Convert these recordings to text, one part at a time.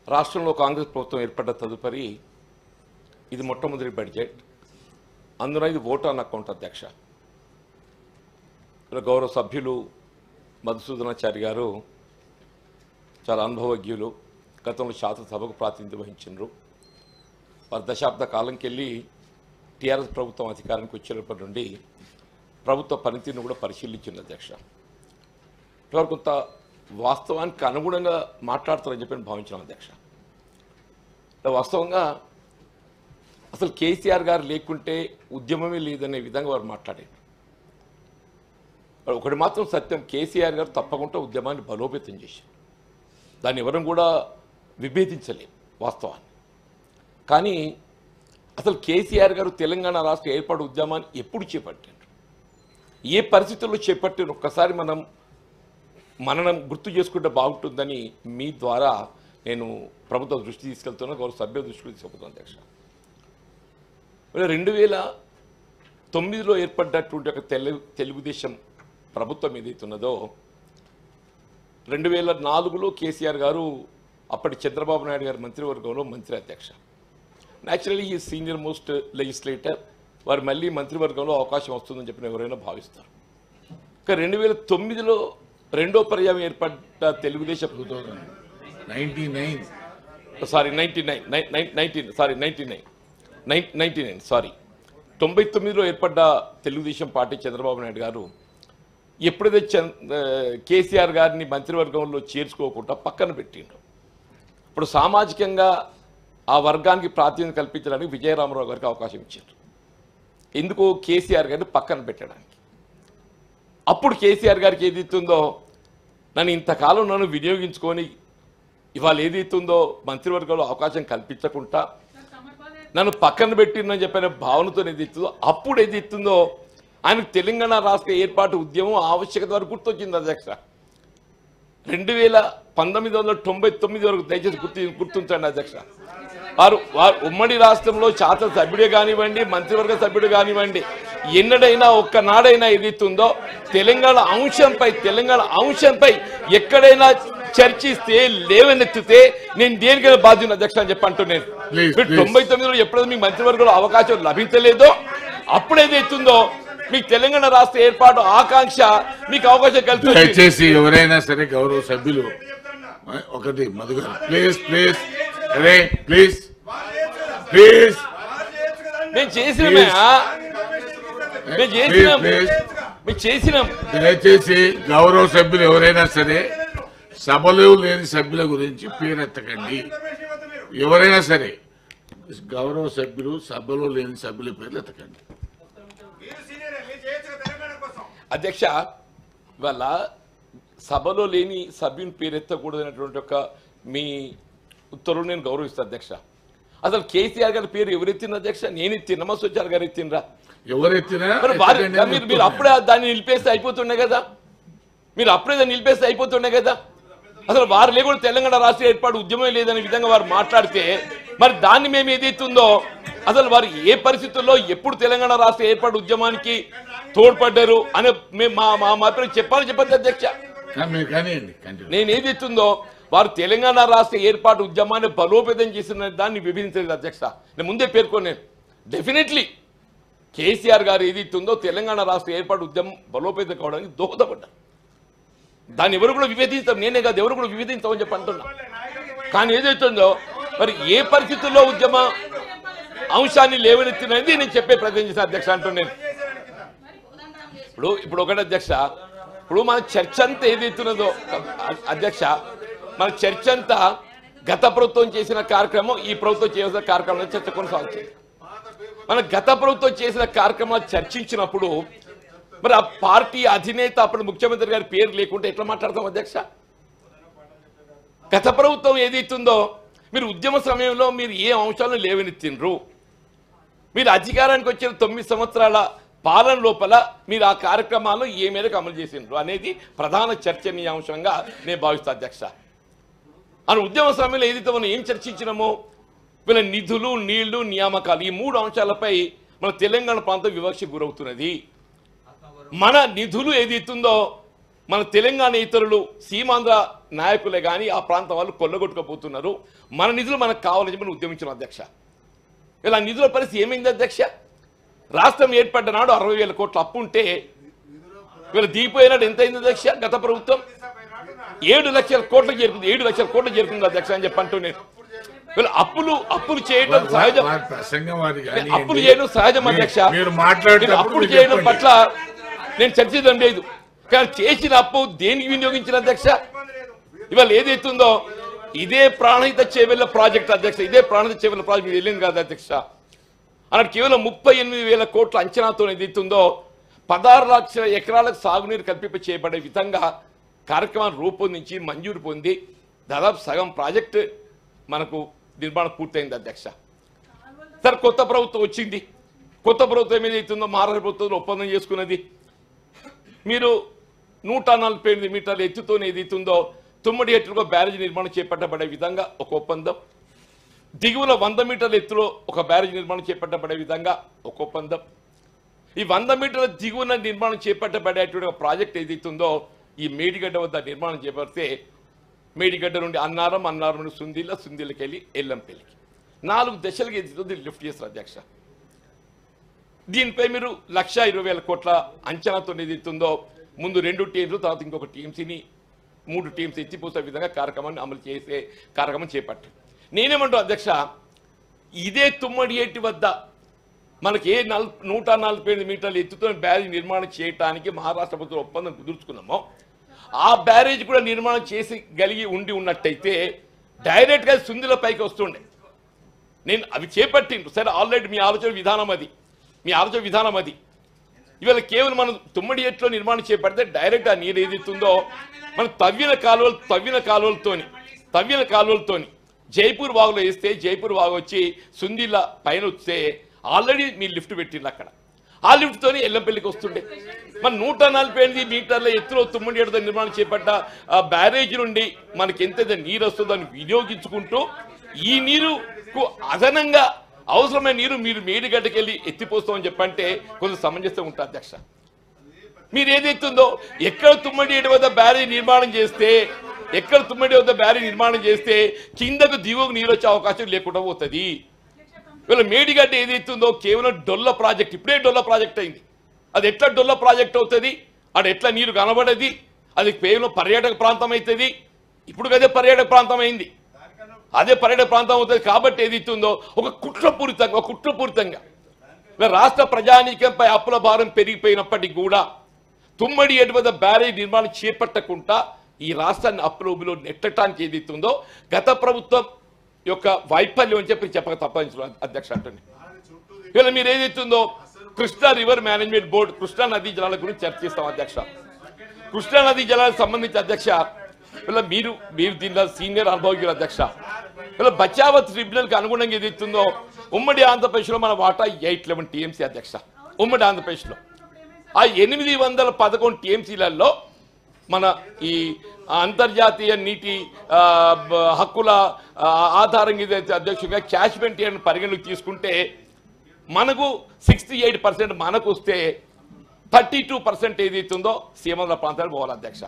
రాష్ట్రంలో కాంగ్రెస్ ప్రభుత్వం ఏర్పడ్డ తదుపరి ఇది మొట్టమొదటి బడ్జెట్ అందున ఇది ఓట్ ఆన్ అకౌంట్ అధ్యక్ష ఇక్కడ గౌరవ సభ్యులు మధుసూదనాచారి గారు చాలా అనుభవజ్ఞులు గతంలో శాసనసభకు ప్రాతినిధ్యం వహించారు వారు దశాబ్ద కాలంకి వెళ్ళి టీఆర్ఎస్ ప్రభుత్వం అధికారానికి వచ్చినప్పటి నుండి ప్రభుత్వ పనితీరును కూడా పరిశీలించింది అధ్యక్ష ఇవాళ కొంత వాస్తవానికి అనుగుణంగా మాట్లాడతారని చెప్పి నేను భావించిన అధ్యక్ష అంటే వాస్తవంగా అసలు కేసీఆర్ గారు లేకుంటే ఉద్యమమే లేదనే విధంగా వారు మాట్లాడారు మరి ఒకటి మాత్రం సత్యం కేసీఆర్ గారు తప్పకుండా ఉద్యమాన్ని బలోపేతం చేశారు దాన్ని ఎవరం కూడా విభేదించలేం వాస్తవాన్ని కానీ అసలు కేసీఆర్ గారు తెలంగాణ రాష్ట్ర ఏర్పాటు ఉద్యమాన్ని ఎప్పుడు చేపట్టారు ఏ పరిస్థితుల్లో చేపట్టారు ఒక్కసారి మనం మననం గుర్తు చేసుకుంటే బాగుంటుందని మీ ద్వారా నేను ప్రభుత్వ దృష్టి తీసుకెళ్తున్నా గౌరవ సభ్యుల దృష్టికి తీసుకెళ్తున్నాను అధ్యక్ష మరి రెండు వేల తొమ్మిదిలో ఏర్పడ్డటువంటి ఒక తెలుగు తెలుగుదేశం ప్రభుత్వం ఏదైతున్నదో రెండు వేల నాలుగులో కేసీఆర్ గారు అప్పటి చంద్రబాబు నాయుడు గారి మంత్రివర్గంలో మంత్రి అధ్యక్ష న్యాచురలీ ఈ సీనియర్ మోస్ట్ లెజిస్లేటర్ వారు మళ్ళీ మంత్రివర్గంలో అవకాశం వస్తుందని చెప్పిన ఎవరైనా భావిస్తారు ఇక రెండు వేల తొమ్మిదిలో రెండో పర్యాయం ఏర్పడ్డ Telugu Desam ninety nine sorry ninety nine nineteen sorry ninety nine nine ninety nine sorry తొంభై తొమ్మిదిలో ఏర్పడ్డ తెలుగుదేశం పార్టీ చంద్రబాబు నాయుడు గారు ఎప్పుడైతే చంద్ ఆ, కేసీఆర్ గారిని మంత్రివర్గంలో చేర్చుకోకుండా పక్కన పెట్టిండ్రు ఇప్పుడు సామాజికంగా ఆ వర్గానికి ప్రాతినిధ్యం కల్పించడానికి విజయరామరావు గారికి అవకాశం ఇచ్చారు ఎందుకు కేసీఆర్ గారిని పక్కన పెట్టడానికి అప్పుడు కేసీఆర్ గారికి ఏది ఇస్తుందో నన్ను ఇంతకాలం నన్ను వినియోగించుకొని ఇవాళ ఏది ఇస్తుందో మంత్రివర్గంలో అవకాశం కల్పించకుండా నన్ను పక్కన పెట్టిందని చెప్పిన భావనతో ఏది ఇస్తుందో అప్పుడు ఏది ఇస్తుందో ఆయనకు తెలంగాణ రాష్ట్ర ఏర్పాటు ఉద్యమం ఆవశ్యకత వరకు గుర్తొచ్చింది అధ్యక్ష రెండు వేల పంతొమ్మిది వందల తొంభై తొమ్మిది వరకు దయచేసి గుర్తు గుర్తుంచండి అధ్యక్ష వారు వారు ఉమ్మడి రాష్ట్రంలో శాసన సభ్యుడే కానివ్వండి మంత్రివర్గ సభ్యుడు కానివ్వండి ఎన్నడైనా ఒక్కనాడైనా ఏదైతుందో తెలంగాణ అంశంపై తెలంగాణ అంశంపై ఎక్కడైనా చర్చిస్తే లేవనెత్తితే నేను దేనికైనా బాధ్యుని అధ్యక్ష అని చెప్పి అంటున్నాను Please, మీరు please. తొంభై తొమ్మిదిలో ఎప్పుడైతే మీ మంత్రివర్గంలో అవకాశం లభించలేదో అప్పుడేదైతుందో మీకు తెలంగాణ రాష్ట్ర ఏర్పాటు ఆకాంక్ష మీకు అవకాశం కల్పిస్తుంది దయచేసి ఎవరైనా సరే గౌరవ సభ్యులు ఒకటి మధు గారు ప్లీజ్ ప్లీజ్ అరే ప్లీజ్ ప్లీజ్ మేము చేసినామయ్యా మేము చేసినాం ప్లీజ్ మేము చేసినాం దయచేసి గౌరవ సభ్యులు ఎవరైనా సరే సభలో లేని సభ్యుల గురించి పేరెత్తకండి ఎవరైనా సరే గౌరవ సభ్యులు సభలో లేని సభ్యుల పేర్లు ఎత్తకండి అధ్యక్ష ఇవాళ సభలో లేని సభ్యుని పేరు ఎత్తకూడదనేటువంటి ఒక మీ ఉత్తర్వులు నేను గౌరవిస్తాను అధ్యక్ష అసలు కేసీఆర్ గారి పేరు ఎవరెత్తిన అధ్యక్ష నేను ఎత్తిన నమస్వచ్చారు గారు ఎత్తినరా ఎవరెత్తినా మరి వారి ఎత్తకండి అని మీరు మీరు అప్పుడే దాన్ని నిలిపేస్తే అయిపోతుండే కదా మీరు అప్పుడే దాన్ని నిలిపేస్తే అయిపోతుండే కదా అసలు వారు లేకుండా తెలంగాణ రాష్ట్ర ఏర్పాటు ఉద్యమం లేదనే విధంగా వారు మాట్లాడితే మరి దాన్ని మేము ఏదైతుందో అసలు వారు ఏ పరిస్థితుల్లో ఎప్పుడు తెలంగాణ రాష్ట్ర ఏర్పాటు ఉద్యమానికి తోడ్పడ్డారు అనే మేము మా మా మాత్రం చెప్పాలని చెప్పండి అధ్యక్ష కానీ మీరు కానివ్వండి కంటిన్యూ నేను ఏదైతుందో వారు తెలంగాణ రాష్ట్ర ఏర్పాటు ఉద్యమాన్ని బలోపేతం చేసిన దాన్ని విభజించలేదు అధ్యక్ష నేను ముందే పేర్కొన్నాను డెఫినెట్లీ కేసీఆర్ గారు ఏదైతుందో తెలంగాణ రాష్ట్ర ఏర్పాటు ఉద్యమం బలోపేతం కావడానికి దోహదపడ్డారు దాన్ని ఎవరు కూడా విభేదించాం నేనే కాదు ఎవరు కూడా విభేదించామని చెప్పి అంటున్నా కానీ ఏదైతుందో మరి ఏ పరిస్థితుల్లో ఉద్యమ అంశాన్ని లేవనెత్తినది నేను చెప్పే ప్రయత్నం చేసిన అధ్యక్ష అంటున్నాను ఇప్పుడు ఇప్పుడు ఒకటి అధ్యక్ష ఇప్పుడు మన చర్చ అంతా ఏదైతున్నదో అ- అధ్యక్ష మన చర్చ అంతా గత ప్రభుత్వం చేసిన కార్యక్రమం ఈ ప్రభుత్వం చేసిన కార్యక్రమం చర్చ కొనసాగుతుంది మన గత ప్రభుత్వం చేసిన కార్యక్రమాలు చర్చించినప్పుడు మరి ఆ పార్టీ అధినేత అప్పుడు ముఖ్యమంత్రి గారి పేరు లేకుంటే ఎట్లా మాట్లాడతాం అధ్యక్ష గత ప్రభుత్వం ఏదైతుందో మీరు ఉద్యమ సమయంలో మీరు ఏ అంశాలను లేవనెత్తిండ్రు మీరు అధికారానికి వచ్చిన తొమ్మిది సంవత్సరాల పాలన లోపల మీరు ఆ కార్యక్రమాలను ఏ మేరకు అమలు చేసిండ్రు అనేది ప్రధాన చర్చనీయాంశంగా నేను భావిస్తా అధ్యక్ష అని ఉద్యమ సమయంలో ఏదైతే మనం ఏం చర్చించినామో వీళ్ళ నిధులు నీళ్లు నియామకాలు ఈ మూడు అంశాలపై మన తెలంగాణ ప్రాంతం వివక్ష గురవుతున్నది మన నిధులు ఏదైతుందో మన తెలంగాణ ఇతరులు సీమాంధ్ర నాయకులే కానీ ఆ ప్రాంతం వాళ్ళు కొల్లగొట్టుకుపోతున్నారు మన నిధులు మనకు కావాలని చెప్పి ఉద్యమించిన అధ్యక్ష ఇలా నిధుల పరిస్థితి ఏమైంది అధ్యక్ష రాష్ట్రం ఏర్పడ్డ నాడు అరవై వేల కోట్ల అప్పు ఉంటే వీళ్ళు దిగిపోయినాడు ఎంత అయింది అధ్యక్ష గత ప్రభుత్వం ఏడు లక్షల కోట్లకు చేరుకుంది ఏడు లక్షల కోట్లకు చేరుకుంది అధ్యక్ష అని చెప్పి అంటూ నేను వీళ్ళు అప్పులు అప్పులు చేయడం సహజం వారి ప్రసంగం వారి కానీ అప్పులు చేయడం సహజం అధ్యక్ష మీరు నేను మాట్లాడేటప్పుడు అప్పులు మీరు చేయడం చెప్పండి. పట్ల నేను చర్చించడం లేదు కానీ చేసిన అప్పు దేనికి వినియోగించిన అధ్యక్ష ఇవాళ ఏదైతుందో ఇదే ప్రాణహిత చేవెళ్ళ ప్రాజెక్ట్ అధ్యక్ష ఇదే ప్రాణహిత చేవెళ్ళ ప్రాజెక్ట్ మీకు వెళ్ళింది కాదు అధ్యక్ష అన్నట్టు కేవలం ముప్పై ఎనిమిది వేల కోట్ల అంచనాతో ఏదైతుందో పదహారు లక్షల ఎకరాలకు సాగునీరు కల్పింప చేయబడే విధంగా కార్యక్రమాన్ని రూపొందించి మంజూరు పొంది దాదాపు సగం ప్రాజెక్టు మనకు నిర్మాణం పూర్తయింది అధ్యక్ష సరే కొత్త ప్రభుత్వం వచ్చింది కొత్త ప్రభుత్వం ఏదైతుందో మహారాష్ట్ర ప్రభుత్వంలో ఒప్పందం చేసుకున్నది మీరు నూట నలభై ఎనిమిది మీటర్ల ఎత్తుతో ఏదైతుందో తుమ్మడి ఎత్తులో బ్యారేజ్ నిర్మాణం చేపట్టబడే విధంగా ఒక ఒప్పందం దిగువన వంద మీటర్ల ఎత్తులో ఒక బ్యారేజ్ నిర్మాణం చేపట్టబడే విధంగా ఒక ఒప్పందం ఈ వంద మీటర్ల దిగువన నిర్మాణం చేపట్టబడేటువంటి ఒక ప్రాజెక్ట్ ఏదైతుందో ఈ మేడిగడ్డ వద్ద నిర్మాణం చేపడితే మేడిగడ్డ నుండి అన్నారం అన్నారం నుండి సుందిల్ల సుందిల్లకి వెళ్ళి ఎల్లంపల్లికి నాలుగు దశలుగా ఏదైతుందో లిఫ్ట్ చేస్తారు అధ్యక్ష దీనిపై మీరు లక్ష ఇరవై వేల కోట్ల అంచనాతో ఏదైతుందో ముందు రెండు టీమ్స్ తర్వాత ఇంకొక టీమ్స్ని మూడు టీమ్స్ ఎత్తిపోసే విధంగా కార్యక్రమాన్ని అమలు చేసే కార్యక్రమం చేపట్టారు నేనేమంటా అధ్యక్ష ఇదే తుమ్మడి ఏటి వద్ద మనకి ఏ నల్ నూట నలభై ఎనిమిది మీటర్ల ఎత్తుతో బ్యారేజ్ నిర్మాణం చేయడానికి మహారాష్ట్ర ప్రభుత్వం ఒప్పందం కుదుర్చుకున్నామో ఆ బ్యారేజ్ కూడా నిర్మాణం చేసి గలిగి ఉండి ఉన్నట్టయితే డైరెక్ట్గా సుందిల పైకి వస్తుండే నేను అవి చేపట్టిండ్రు సరే ఆల్రెడీ మీ ఆలోచన విధానం అది మీ ఆలోచన విధానం అది ఇవాళ కేవలం మనం తుమ్మడి ఎట్లో నిర్మాణం చేపడితే డైరెక్ట్ ఆ నీరు ఏదైతుందో మనం తవ్విన కాలువలు తవ్విన కాలువలతోని తవ్విన కాలువలతోని జైపూర్ వాగులో వేస్తే జైపూర్ వాగు వచ్చి సుందిల్ల పైన వస్తే ఆల్రెడీ మీ లిఫ్ట్ పెట్టిండ్రు అక్కడ ఆ లిఫ్ట్తోని ఎల్లంపల్లికి వస్తుండే మన నూట నలభై ఎనిమిది మీటర్ల ఎత్తులో తుమ్మడి ఏడుతో నిర్మాణం చేపట్ట ఆ బ్యారేజ్ నుండి మనకి ఎంతైతే నీరు వస్తుందో దాన్ని వినియోగించుకుంటూ ఈ నీరుకు అదనంగా అవసరమైన నీరు మీరు మేడిగడ్డకి వెళ్ళి ఎత్తిపోస్తామని చెప్పంటే కొంచెం సమంజసం ఉంటుంది అధ్యక్ష మీరు ఏదైతుందో ఎక్కడ తుమ్మడి ఏడు వద్ద బ్యారేజ్ నిర్మాణం చేస్తే ఎక్కడ తుమ్మడి వద్ద బ్యారేజ్ నిర్మాణం చేస్తే కిందకు దిగువకు నీరు వచ్చే అవకాశం లేకుండా పోతుంది వీళ్ళ మేడిగడ్డ ఏదైతుందో కేవలం డొల్ల ప్రాజెక్ట్ ఇప్పుడే డొల్ల ప్రాజెక్ట్ అయింది అది ఎట్లా డొల్ల ప్రాజెక్ట్ అవుతుంది అది ఎట్లా నీరు కనబడది అది కేవలం పర్యాటక ప్రాంతం అవుతుంది ఇప్పుడు అదే పర్యాటక ప్రాంతం అయింది అదే పర్యాటక ప్రాంతం అవుతుంది కాబట్టి ఏదైతుందో ఒక కుట్రపూరితంగా ఒక కుట్రపూరితంగా ఇలా రాష్ట్ర ప్రజానీకంపై అప్పుల భారం పెరిగిపోయినప్పటికీ కూడా తుమ్మడి ఎటువద బ్యారేజ్ నిర్మాణం చేపట్టకుండా ఈ రాష్ట్రాన్ని అప్పుల ఊబిలో నెట్టడానికి ఏదైతుందో గత ప్రభుత్వం యొక్క వైఫల్యం అని చెప్పి చెప్పక తప్పనించు అధ్యక్ష అంటుంది ఇవాళ మీరు ఏదైతుందో Krishna river management board Krishna నదీ జలాల గురించి చర్చిస్తాం అధ్యక్ష కృష్ణా నదీ జలాలకు సంబంధించి అధ్యక్ష ఇలా మీరు మీరు దీనిలో సీనియర్ అనుభవజ్ఞులు అధ్యక్ష ఇలా బచావత్ ట్రిబ్యునల్కి అనుగుణంగా ఏదైతుందో ఉమ్మడి ఆంధ్రప్రదేశ్లో మన వాటా ఎయిట్ లెవెన్ టీఎంసీ అధ్యక్ష ఉమ్మడి ఆంధ్రప్రదేశ్లో ఆ ఎనిమిది వందల పదకొండు టీఎంసీలలో మన ఈ అంతర్జాతీయ నీటి ఆ, బ- హక్కుల ఆ, ఆధారంగా ఏదైతే అధ్యక్షుడిగా క్యాష్మెంట్ అని పరిగణలోకి తీసుకుంటే మనకు సిక్స్టీ ఎయిట్ పర్సెంట్ మనకు వస్తే థర్టీ టూ పర్సెంట్ ఏదైతుందో సీమాంధ్ర ప్రాంతానికి పోవాలి అధ్యక్ష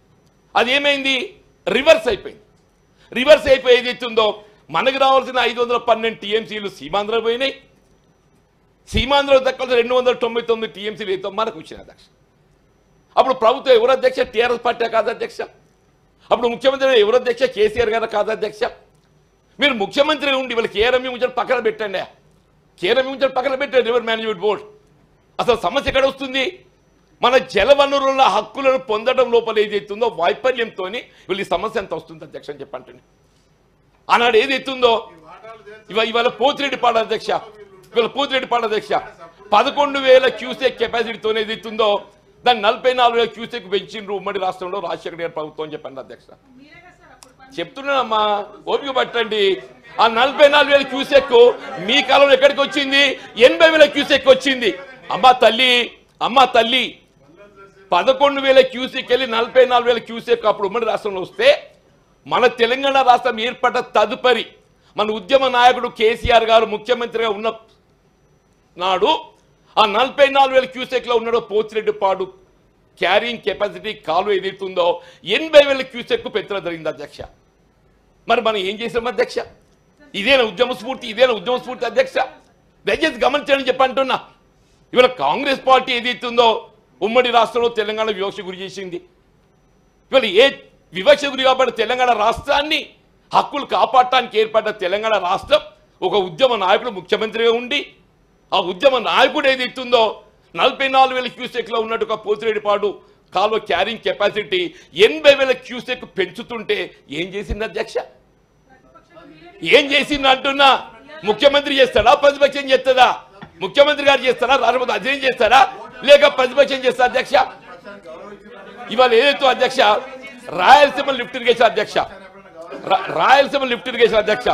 అది ఏమైంది రివర్స్ అయిపోయింది రివర్స్ అయిపోయి ఏదైతుందో మనకు రావాల్సిన ఐదు వందల పన్నెండు టీఎంసీలు సీమాంధ్ర పోయినాయి సీమాంధ్ర దక్కాల్సిన రెండు వందల తొంభై తొమ్మిది టీఎంసీలు అయితే మనకు వచ్చిన అధ్యక్ష అప్పుడు ప్రభుత్వం ఎవరు అధ్యక్ష టీఆర్ఎస్ పార్టీ కాదు అధ్యక్ష అప్పుడు ముఖ్యమంత్రి ఎవరు అధ్యక్ష కేసీఆర్ గారు కాదు అధ్యక్ష మీరు ముఖ్యమంత్రి ఉండి వీళ్ళకి కేరమ్య ఉంచారు పక్కన పెట్టండి కేరమ్య ఉంచారు పక్కన పెట్టండి రివర్ మేనేజ్మెంట్ బోర్డు అసలు సమస్య ఎక్కడ వస్తుంది మన జల వనరుల హక్కులను పొందడం లోపల ఏదైతుందో వైఫల్యంతో వీళ్ళు ఈ సమస్య ఎంత వస్తుంది అధ్యక్ష అని చెప్పండి ఆనాడు ఏదైతుందో ఇవ ఇవాళ పోతిరెడ్డి పాడ అధ్యక్ష ఇవాళ పోతిరెడ్డి పాడ అధ్యక్ష పదకొండు వేల క్యూసెక్ కెపాసిటీతో ఏదైతుందో దాన్ని నలభై నాలుగు వేల క్యూసెక్ పెంచిండ్రు ఉమ్మడి రాష్ట్రంలో రాజశేఖర గారి ప్రభుత్వం అని చెప్పండి అధ్యక్ష చెప్తున్నానమ్మా ఓపిక పట్టండి ఆ నలభై నాలుగు వేల క్యూసెక్ మీ కాలంలో ఎక్కడికి వచ్చింది ఎనభై వేల క్యూసెక్ వచ్చింది అమ్మా తల్లి అమ్మా తల్లి పదకొండు వేల క్యూసెక్ వెళ్ళి నలభై నాలుగు వేల క్యూసెక్ అప్పుడు ఉమ్మడి రాష్ట్రంలో వస్తే మన తెలంగాణ రాష్ట్రం ఏర్పడ్డ తదుపరి మన ఉద్యమ నాయకుడు కేసీఆర్ గారు ముఖ్యమంత్రిగా ఉన్న నాడు ఆ నలభై నాలుగు వేల క్యూసెక్లో ఉన్నాడు పోతిరెడ్డి పాడు క్యారింగ్ కెపాసిటీ కాలువ ఏదైతుందో ఎనభై వేల క్యూసెక్ పెంచడం జరిగింది అధ్యక్ష మరి మనం ఏం చేసాం అధ్యక్ష ఇదేనా ఉద్యమ స్ఫూర్తి ఇదేనా ఉద్యమ స్ఫూర్తి అధ్యక్ష దయచేసి గమనించండి చెప్పంటున్నా ఇవాళ కాంగ్రెస్ పార్టీ ఏదైతుందో ఉమ్మడి రాష్ట్రంలో తెలంగాణ వివక్ష గురి చేసింది ఇవాళ ఏ వివక్ష గురి కాబట్టి తెలంగాణ రాష్ట్రాన్ని హక్కులు కాపాడటానికి ఏర్పడ్డ తెలంగాణ రాష్ట్రం ఒక ఉద్యమ నాయకుడు ముఖ్యమంత్రిగా ఉండి ఆ ఉద్యమ నాయకుడు ఏదైతుందో నలభై నాలుగు వేల క్యూసెక్లో ఉన్నట్టు ఒక పోతిరెడ్డిపాడు కాలువ క్యారింగ్ కెపాసిటీ ఎనభై వేల క్యూసెక్ పెంచుతుంటే ఏం చేసింది అధ్యక్ష ఏం చేసింది అంటున్నా ముఖ్యమంత్రి చేస్తాడా ప్రతిపక్షం చేస్తుందా ముఖ్యమంత్రి గారు చేస్తారా రాష్ట్రపతి అధ్యయనం చేస్తారా లేక ప్రతిపక్షం చేస్తారా అధ్యక్ష ఇవాళ ఏదైతే అధ్యక్ష రాయలసీమ లిఫ్ట్ ఇరిగేషన్ అధ్యక్ష రా- రాయలసీమ లిఫ్ట్ ఇరిగేషన్ అధ్యక్ష